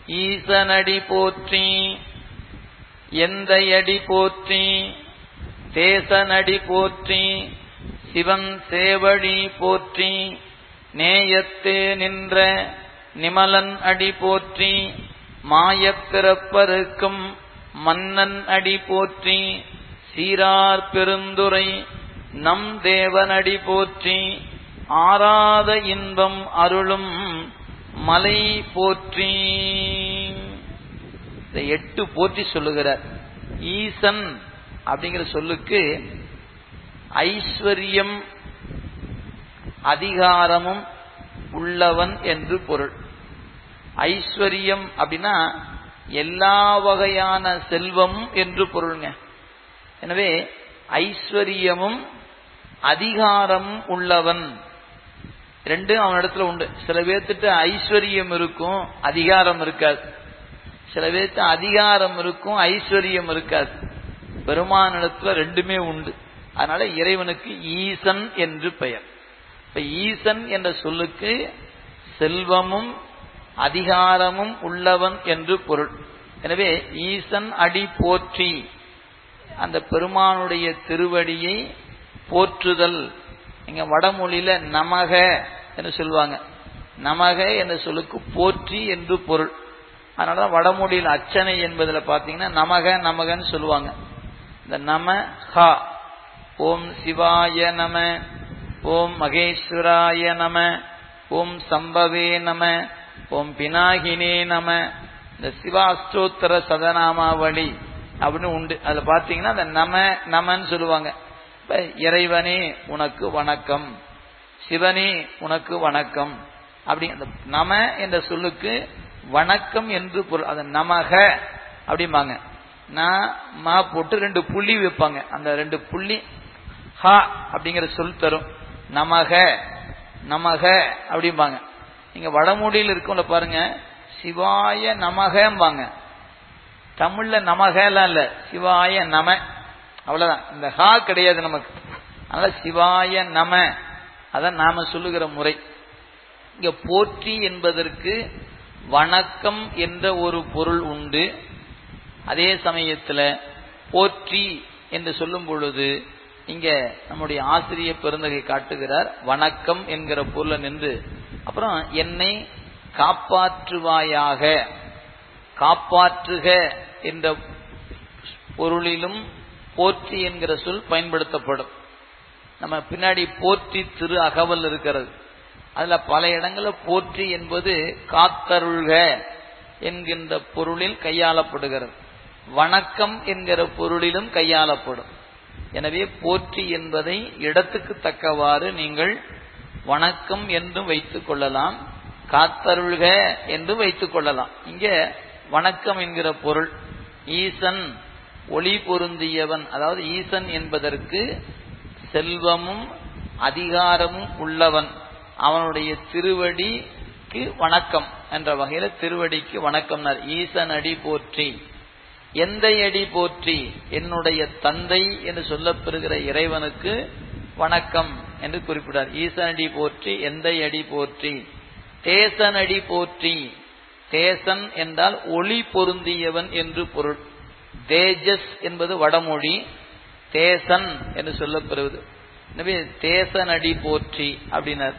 ஈசனடி போற்றி எந்தையடி போற்றி தேசனடி போற்றி சிவன் சேவடி போற்றி நேயத்தே நின்ற நிமலன் அடி போற்றி மாயப் பிறப்பருக்கும் மன்னன் அடி போற்றி சீரார் பெருந்துரை நம் தேவனடி போற்றி ஆராத இன்பம் அருளும் மலை போற்றி இந்த எட்டு போற்றி சொல்லுகிறார் ஈசன் அப்படிங்கிற சொல்லுக்கு ஐஸ்வர்யம் அதிகாரமும் உள்ளவன் என்று பொருள் ஐஸ்வர்யம் அப்படின்னா எல்லா வகையான செல்வமும் என்று பொருளுங்க எனவே ஐஸ்வர்யமும் அதிகாரமும் உள்ளவன் ரெண்டு அவனிடத்துல உண்டு சில பேர்த்திட்ட ஐஸ்வர்யம் இருக்கும் அதிகாரம் இருக்காது சில பேர்த்து அதிகாரம் இருக்கும் ஐஸ்வர்யம் இருக்காது பெருமானிடத்துல ரெண்டுமே உண்டு அதனால இறைவனுக்கு ஈசன் என்று பெயர் இப்ப ஈசன் என்ற சொல்லுக்கு செல்வமும் அதிகாரமும் உள்ளவன் என்று பொருள் எனவே ஈசன் அடி போற்றி அந்த பெருமானுடைய திருவடியை போற்றுதல் இங்க வடமொழியில நமக என்று சொல்லுவாங்க நமக என்ற சொல்லுக்கு போற்றி என்று பொருள் அதனாலதான் வடமொழியில் அச்சனை என்பதில் பார்த்தீங்கன்னா நமக நமகன்னு சொல்லுவாங்க இந்த நம ஹா ஓம் சிவாய நம ஓம் மகேஸ்வராய நம ஓம் சம்பவே நம ஓம் பினாகினே நம இந்த சிவாஷ்டோத்தர சதநாமாவளி அப்படின்னு உண்டு அதுல பாத்தீங்கன்னா அந்த நம நமன்னு சொல்லுவாங்க இப்ப இறைவனே உனக்கு வணக்கம் சிவனே உனக்கு வணக்கம் அப்படி அந்த நம என்ற சொல்லுக்கு வணக்கம் என்று பொருள் அது நமக அப்படிம்பாங்க நான் மா போட்டு ரெண்டு புள்ளி வைப்பாங்க அந்த ரெண்டு புள்ளி ஹா அப்படிங்கிற சொல் தரும் நமக நமக அப்படிம்பாங்க நீங்க வடமொழியில் இருக்கவங்கள பாருங்க சிவாய நமகம்பாங்க தமிழ்ல நமகலாம் இல்ல சிவாய நம அவ்வளவுதான் இந்த ஹா கிடையாது நமக்கு அதனால சிவாய நம அதான் நாம சொல்லுகிற முறை இங்க போற்றி என்பதற்கு வணக்கம் என்ற ஒரு பொருள் உண்டு அதே சமயத்துல போற்றி என்று சொல்லும் பொழுது இங்க நம்முடைய ஆசிரியர் பெருந்தகை காட்டுகிறார் வணக்கம் என்கிற பொருளை நின்று அப்புறம் என்னை காப்பாற்றுவாயாக காப்பாற்றுக என்ற பொருளிலும் போற்றி என்கிற சொல் பயன்படுத்தப்படும் நம்ம பின்னாடி போற்றி திரு அகவல் இருக்கிறது அதுல பல இடங்கள்ல போற்றி என்பது காத்தருள்க என்கின்ற பொருளில் கையாளப்படுகிறது வணக்கம் என்கிற பொருளிலும் கையாளப்படும் எனவே போற்றி என்பதை இடத்துக்கு தக்கவாறு நீங்கள் வணக்கம் என்றும் வைத்துக் கொள்ளலாம் காத்தருள்க என்று வைத்துக் கொள்ளலாம் இங்க வணக்கம் என்கிற பொருள் ஈசன் ஒளி பொருந்தியவன் அதாவது ஈசன் என்பதற்கு செல்வமும் அதிகாரமும் உள்ளவன் அவனுடைய திருவடிக்கு வணக்கம் என்ற வகையில திருவடிக்கு வணக்கம் ஈசன் அடி போற்றி எந்த அடி போற்றி என்னுடைய தந்தை என்று சொல்லப்பெறுகிற இறைவனுக்கு வணக்கம் என்று குறிப்பிட்டார் ஈசனடி போற்றி எந்த அடி போற்றி தேசனடி போற்றி தேசன் என்றால் ஒளி பொருந்தியவன் என்று பொருள் தேஜஸ் என்பது வடமொழி தேசன் என்று சொல்லப்பெறுவது எனவே தேசனடி போற்றி அப்படின்னார்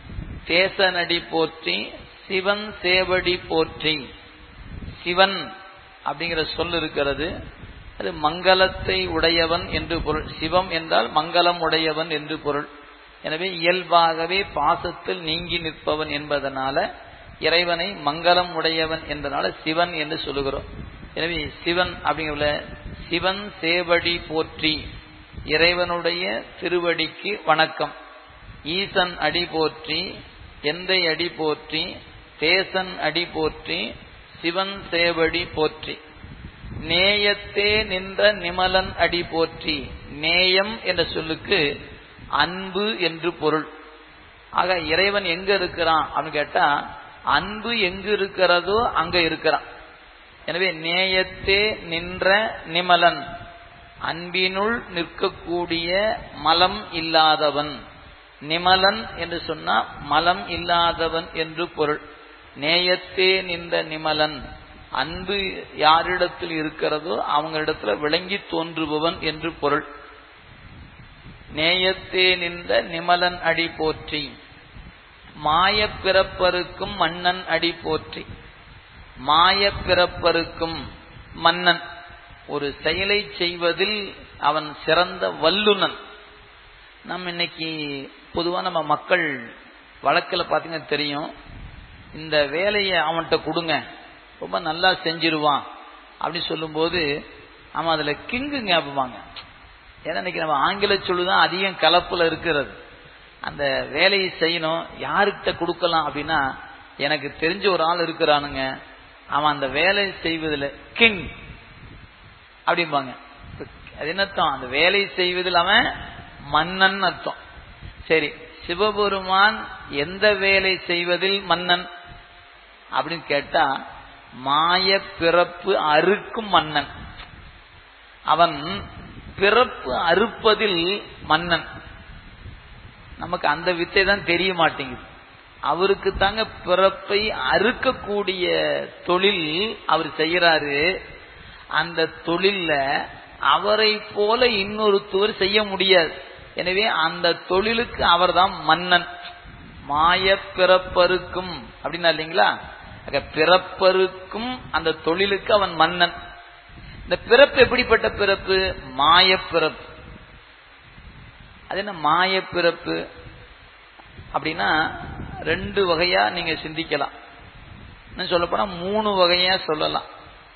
தேசனடி போற்றி சிவன் சேவடி போற்றி சிவன் அப்படிங்கிற சொல் இருக்கிறது அது மங்களத்தை உடையவன் என்று பொருள் சிவம் என்றால் மங்களம் உடையவன் என்று பொருள் எனவே இயல்பாகவே பாசத்தில் நீங்கி நிற்பவன் என்பதனால இறைவனை மங்களம் உடையவன் என்பதனால சிவன் என்று சொல்லுகிறோம் எனவே சிவன் அப்படிங்கிற சிவன் சேவடி போற்றி இறைவனுடைய திருவடிக்கு வணக்கம் ஈசன் அடி போற்றி எந்தை அடி போற்றி தேசன் அடி போற்றி சிவன் சேவடி போற்றி நேயத்தே நின்ற நிமலன் அடி போற்றி நேயம் என்ற சொல்லுக்கு அன்பு என்று பொருள் ஆக இறைவன் எங்க இருக்கிறான் அப்படின்னு கேட்டா அன்பு எங்கு இருக்கிறதோ அங்க இருக்கிறான் எனவே நேயத்தே நின்ற நிமலன் அன்பினுள் நிற்கக்கூடிய மலம் இல்லாதவன் நிமலன் என்று சொன்னா மலம் இல்லாதவன் என்று பொருள் நேயத்தே நின்ற நிமலன் அன்பு யாரிடத்தில் இருக்கிறதோ அவங்களிடத்துல விளங்கி தோன்றுபவன் என்று பொருள் நேயத்தே நின்ற நிமலன் அடி போற்றி மாய பிறப்பருக்கும் மன்னன் அடி போற்றி மாய பிறப்பருக்கும் மன்னன் ஒரு செயலை செய்வதில் அவன் சிறந்த வல்லுனன் நம்ம இன்னைக்கு பொதுவா நம்ம மக்கள் வழக்கில் பார்த்தீங்கன்னா தெரியும் இந்த வேலையை அவன்கிட்ட கொடுங்க ரொம்ப நல்லா செஞ்சிருவான் அப்படின்னு சொல்லும்போது அவன் அதுல கிங்கு ஞாபகமாங்க ஏன்னா இன்னைக்கு நம்ம ஆங்கில சொல்லுதான் அதிகம் கலப்புல இருக்கிறது அந்த வேலையை செய்யணும் யாருக்கிட்ட கொடுக்கலாம் அப்படின்னா எனக்கு தெரிஞ்ச ஒரு ஆள் இருக்கிறானுங்க அவன் அந்த வேலையை செய்வதில் கிங் அப்படிம்பாங்க அது என்ன அர்த்தம் அந்த வேலை செய்வதில் அவன் மன்னன் அர்த்தம் சரி சிவபெருமான் எந்த வேலை செய்வதில் மன்னன் அப்படின்னு கேட்டா மாய பிறப்பு அறுக்கும் மன்னன் அவன் பிறப்பு அறுப்பதில் மன்னன் நமக்கு அந்த வித்தை தான் தெரிய மாட்டேங்குது அவருக்கு தாங்க பிறப்பை அறுக்கக்கூடிய தொழில் அவர் செய்யறாரு அந்த தொழில்ல அவரை போல இன்னொருத்தவர் செய்ய முடியாது எனவே அந்த தொழிலுக்கு அவர்தான் மன்னன் மாய பிறப்பருக்கும் அப்படின்னா இல்லைங்களா பிறப்பருக்கும் அந்த தொழிலுக்கு அவன் மன்னன் இந்த பிறப்பு எப்படிப்பட்ட பிறப்பு மாய பிறப்பு அது என்ன மாய பிறப்பு அப்படின்னா ரெண்டு வகையா நீங்க சிந்திக்கலாம் இன்னும் சொல்ல போனா மூணு வகையா சொல்லலாம்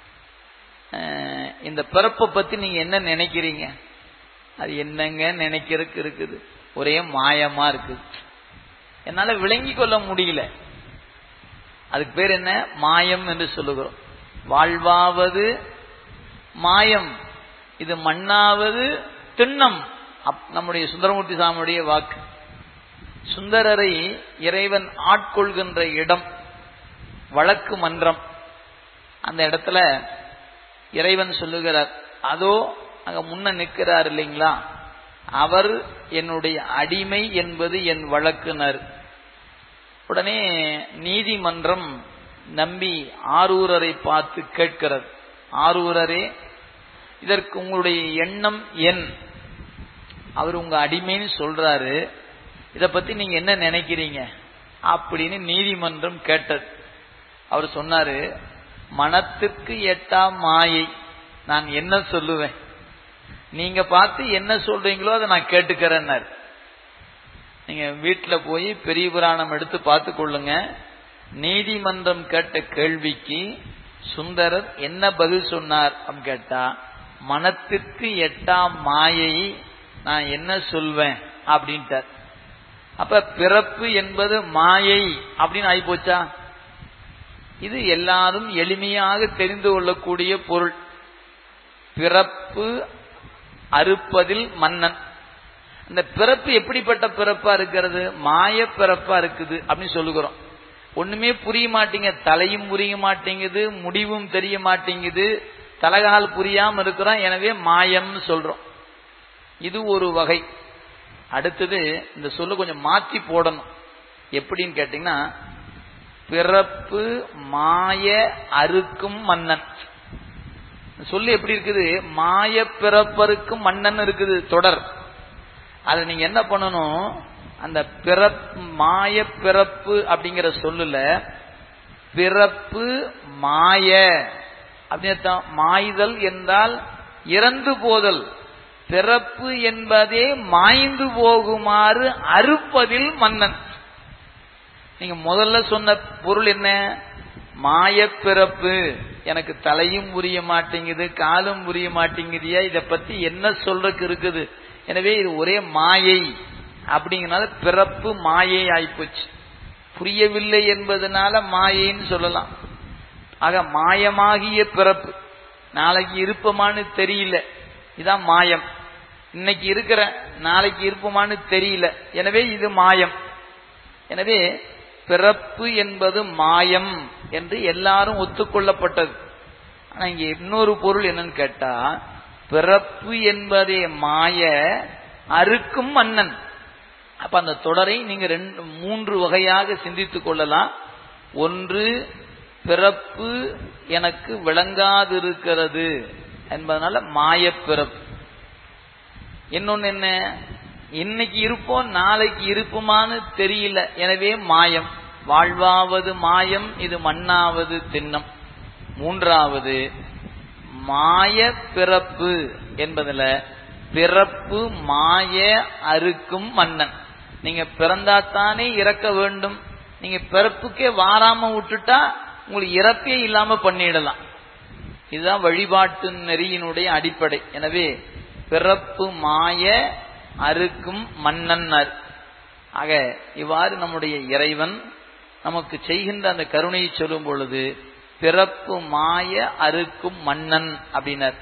இந்த பிறப்பை பத்தி நீங்க என்ன நினைக்கிறீங்க அது என்னங்க நினைக்கிறதுக்கு இருக்குது ஒரே மாயமா இருக்குது என்னால விளங்கி கொள்ள முடியல அதுக்கு பேர் என்ன மாயம் என்று சொல்லுகிறோம் வாழ்வாவது மாயம் இது மண்ணாவது திண்ணம் நம்முடைய சுந்தரமூர்த்தி சாமியுடைய வாக்கு சுந்தரரை இறைவன் ஆட்கொள்கின்ற இடம் வழக்கு மன்றம் அந்த இடத்துல இறைவன் சொல்லுகிறார் அதோ அங்க முன்ன நிற்கிறார் இல்லைங்களா அவர் என்னுடைய அடிமை என்பது என் வழக்குனர் உடனே நீதிமன்றம் நம்பி ஆரூரரை பார்த்து கேட்கிறது ஆரூரரே இதற்கு உங்களுடைய எண்ணம் என் அவர் உங்க அடிமைன்னு சொல்றாரு இத பத்தி நீங்க என்ன நினைக்கிறீங்க அப்படின்னு நீதிமன்றம் கேட்டது அவர் சொன்னாரு மனத்துக்கு எட்டா மாயை நான் என்ன சொல்லுவேன் நீங்க பார்த்து என்ன சொல்றீங்களோ அதை நான் கேட்டுக்கிறேன்னாரு நீங்க வீட்டுல போய் பெரிய புராணம் எடுத்து பார்த்து கொள்ளுங்க நீதிமன்றம் கேட்ட கேள்விக்கு சுந்தரர் என்ன பதில் சொன்னார் அப்படின்னு கேட்டா மனத்திற்கு எட்டா மாயை நான் என்ன சொல்வேன் அப்படின்ட்டார் அப்ப பிறப்பு என்பது மாயை அப்படின்னு ஆயிப்போச்சா இது எல்லாரும் எளிமையாக தெரிந்து கொள்ளக்கூடிய பொருள் பிறப்பு அறுப்பதில் மன்னன் அந்த பிறப்பு எப்படிப்பட்ட பிறப்பா இருக்கிறது மாய பிறப்பா இருக்குது அப்படின்னு சொல்லுகிறோம் ஒண்ணுமே புரிய மாட்டேங்க தலையும் புரிய மாட்டேங்குது முடிவும் தெரிய மாட்டேங்குது தலகால் புரியாம இருக்கிறோம் எனவே மாயம்னு சொல்றோம் இது ஒரு வகை அடுத்தது இந்த சொல்ல கொஞ்சம் மாற்றி போடணும் எப்படின்னு கேட்டீங்கன்னா பிறப்பு மாய அறுக்கும் மன்னன் சொல்லு எப்படி இருக்குது மாய பிறப்பருக்கும் மன்னன் இருக்குது தொடர் அது நீங்க என்ன பண்ணணும் அந்த பிறப்பு மாய பிறப்பு அப்படிங்கிற சொல்லுல பிறப்பு மாய அப்படின்னு மாய்தல் என்றால் இறந்து போதல் பிறப்பு என்பதே மாய்ந்து போகுமாறு அறுப்பதில் மன்னன் நீங்க முதல்ல சொன்ன பொருள் என்ன மாய பிறப்பு எனக்கு தலையும் புரிய மாட்டேங்குது காலும் புரிய மாட்டேங்குதியா இத பத்தி என்ன சொல்றதுக்கு இருக்குது எனவே இது ஒரே மாயை அப்படிங்கனால பிறப்பு மாயை ஆயிப்போச்சு புரியவில்லை என்பதனால மாயைன்னு சொல்லலாம் ஆக மாயமாகிய பிறப்பு நாளைக்கு இருப்பமான்னு தெரியல இதான் மாயம் இன்னைக்கு இருக்கிற நாளைக்கு இருப்பமான்னு தெரியல எனவே இது மாயம் எனவே பிறப்பு என்பது மாயம் என்று எல்லாரும் ஒத்துக்கொள்ளப்பட்டது ஆனா இங்க இன்னொரு பொருள் என்னன்னு கேட்டா பிறப்பு என்பதே மாய அறுக்கும் மன்னன் அப்ப அந்த தொடரை நீங்க ரெண்டு மூன்று வகையாக சிந்தித்துக் கொள்ளலாம் ஒன்று பிறப்பு எனக்கு விளங்காதிருக்கிறது என்பதனால மாயப்பிறப்பு இன்னொன்னு என்ன இன்னைக்கு இருப்போம் நாளைக்கு இருப்போமான்னு தெரியல எனவே மாயம் வாழ்வாவது மாயம் இது மண்ணாவது திண்ணம் மூன்றாவது மாய பிறப்பு என்பதுல பிறப்பு மாய அறுக்கும் மன்னன் நீங்க பிறந்தாத்தானே இறக்க வேண்டும் நீங்க பிறப்புக்கே வாராம விட்டுட்டா உங்களுக்கு இறப்பே இல்லாம பண்ணிடலாம் இதுதான் வழிபாட்டு நெறியினுடைய அடிப்படை எனவே பிறப்பு மாய அறுக்கும் மன்னன்னர் ஆக இவ்வாறு நம்முடைய இறைவன் நமக்கு செய்கின்ற அந்த கருணையை சொல்லும் பொழுது பிறப்பு மாய அறுக்கும் மன்னன் அப்படின்னர்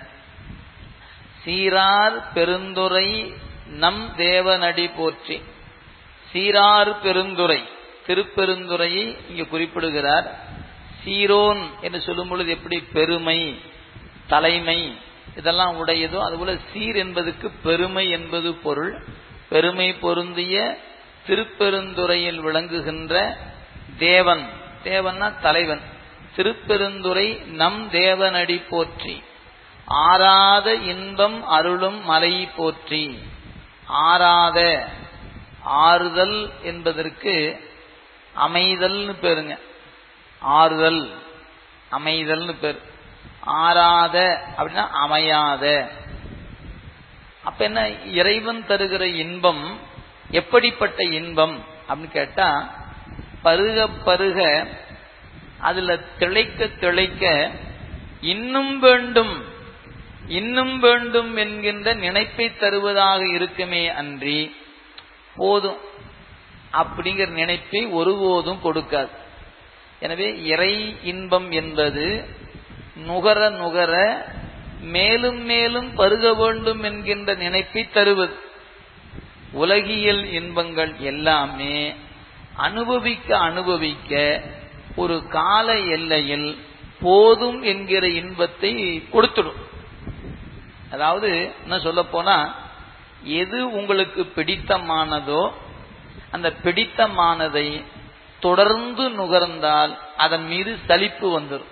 சீரார் பெருந்துரை நம் தேவனடி போற்றி சீரார் பெருந்துரை திருப்பெருந்துரையை இங்கு குறிப்பிடுகிறார் சீரோன் என்று சொல்லும் பொழுது எப்படி பெருமை தலைமை இதெல்லாம் உடையதோ அதுபோல சீர் என்பதற்கு பெருமை என்பது பொருள் பெருமை பொருந்திய திருப்பெருந்துறையில் விளங்குகின்ற தேவன் தேவன்னா தலைவன் திருப்பெருந்துறை நம் தேவனடி போற்றி ஆறாத இன்பம் அருளும் மலை போற்றி ஆறாத ஆறுதல் என்பதற்கு அமைதல்னு பேருங்க ஆறுதல் அமைதல்னு பேர் ஆறாத அப்படின்னா அமையாத அப்ப என்ன இறைவன் தருகிற இன்பம் எப்படிப்பட்ட இன்பம் அப்படின்னு கேட்டா பருக பருக அதுல திளைக்க திளைக்க இன்னும் வேண்டும் இன்னும் வேண்டும் என்கின்ற நினைப்பை தருவதாக இருக்குமே அன்றி போதும் அப்படிங்கிற நினைப்பை ஒருபோதும் கொடுக்காது எனவே இறை இன்பம் என்பது நுகர நுகர மேலும் மேலும் பருக வேண்டும் என்கின்ற நினைப்பை தருவது உலகியல் இன்பங்கள் எல்லாமே அனுபவிக்க அனுபவிக்க ஒரு கால எல்லையில் போதும் என்கிற இன்பத்தை கொடுத்துடும் அதாவது என்ன சொல்ல போனா எது உங்களுக்கு பிடித்தமானதோ அந்த பிடித்தமானதை தொடர்ந்து நுகர்ந்தால் அதன் மீது சலிப்பு வந்துடும்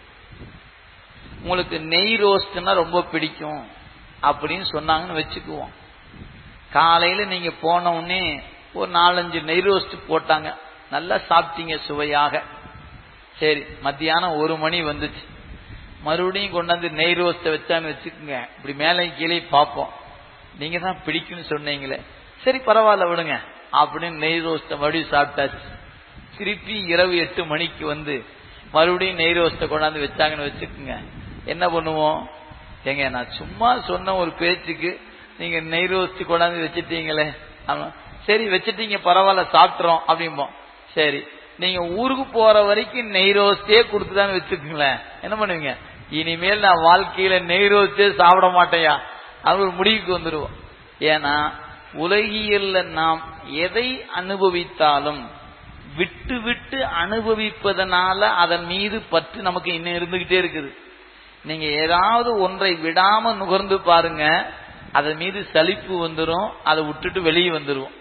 உங்களுக்கு நெய் ரோஸ்ட்னா ரொம்ப பிடிக்கும் அப்படின்னு சொன்னாங்கன்னு வச்சுக்குவோம் காலையில நீங்க போன உடனே ஒரு நாலஞ்சு நெய் ரோஸ்ட் போட்டாங்க நல்லா சாப்பிட்டீங்க சுவையாக சரி மத்தியானம் ஒரு மணி வந்துச்சு மறுபடியும் கொண்டாந்து நெய் ரோஸ்ட்டை வச்சான்னு வச்சுக்கோங்க இப்படி மேலே கீழே பார்ப்போம் நீங்க தான் பிடிக்கும்னு சொன்னீங்களே சரி பரவாயில்ல விடுங்க அப்படின்னு நெய் ரோஸ்ட்டை மறுபடியும் சாப்பிட்டாச்சு திருப்பி இரவு எட்டு மணிக்கு வந்து மறுபடியும் நெய் ரோஸ்ட்டை கொண்டாந்து வச்சாங்கன்னு வச்சுக்கோங்க என்ன பண்ணுவோம் ஏங்க நான் சும்மா சொன்ன ஒரு பேச்சுக்கு நீங்க நெய் ரோஸ்ட் கொண்டாந்து வச்சுட்டீங்களே ஆமா சரி வச்சுட்டீங்க பரவாயில்ல சாப்பிட்றோம் அப்படிம்போம் சரி நீங்க ஊருக்கு போற வரைக்கும் நெய் ரோஸ்டே கொடுத்துதான்னு வச்சுக்கோங்களேன் என்ன பண்ணுவீங்க இனிமேல் நான் வாழ்க்கையில நெய் ரோஸ்டே சாப்பிட மாட்டேயா அது ஒரு முடிவுக்கு வந்துருவோம் ஏன்னா உலகியல்ல நாம் எதை அனுபவித்தாலும் விட்டு விட்டு அனுபவிப்பதனால அதன் மீது பற்று நமக்கு இன்னும் இருந்துகிட்டே இருக்குது நீங்க ஏதாவது ஒன்றை விடாம நுகர்ந்து பாருங்க அதன் மீது சலிப்பு வந்துடும் அதை விட்டுட்டு வெளியே வந்துருவோம்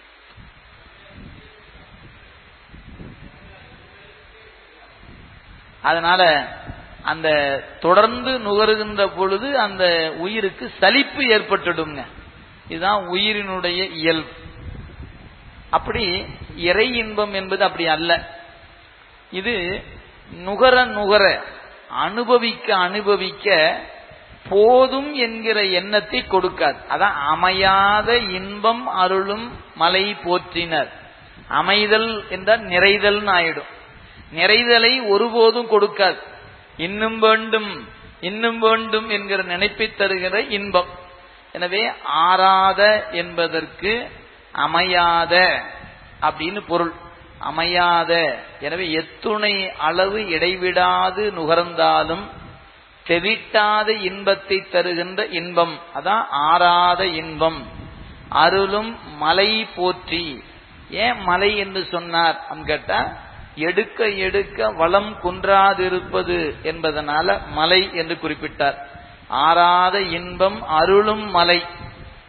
அதனால அந்த தொடர்ந்து நுகருகின்ற பொழுது அந்த உயிருக்கு சலிப்பு ஏற்பட்டுடுங்க இதுதான் உயிரினுடைய இயல்பு அப்படி இறை இன்பம் என்பது அப்படி அல்ல இது நுகர நுகர அனுபவிக்க அனுபவிக்க போதும் என்கிற எண்ணத்தை கொடுக்காது அதான் அமையாத இன்பம் அருளும் மலை போற்றினர் அமைதல் என்றால் நிறைதல்னு ஆயிடும் நிறைதலை ஒருபோதும் கொடுக்காது இன்னும் வேண்டும் இன்னும் வேண்டும் என்கிற நினைப்பை தருகிற இன்பம் எனவே ஆறாத என்பதற்கு அமையாத அப்படின்னு பொருள் அமையாத எனவே எத்துணை அளவு இடைவிடாது நுகர்ந்தாலும் தெவிட்டாத இன்பத்தை தருகின்ற இன்பம் அதான் ஆறாத இன்பம் அருளும் மலை போற்றி ஏன் மலை என்று சொன்னார் கேட்டா எடுக்க எடுக்க வளம் குன்றாதிருப்பது என்பதனால மலை என்று குறிப்பிட்டார் ஆறாத இன்பம் அருளும் மலை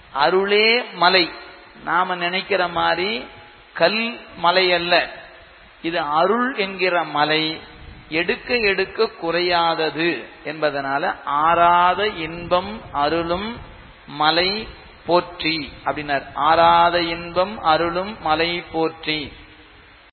அருளே மலை நாம நினைக்கிற மாதிரி கல் மலை அல்ல இது அருள் என்கிற மலை எடுக்க எடுக்க குறையாதது என்பதனால ஆறாத இன்பம் அருளும் மலை போற்றி அப்படின்னார் ஆறாத இன்பம் அருளும் மலை போற்றி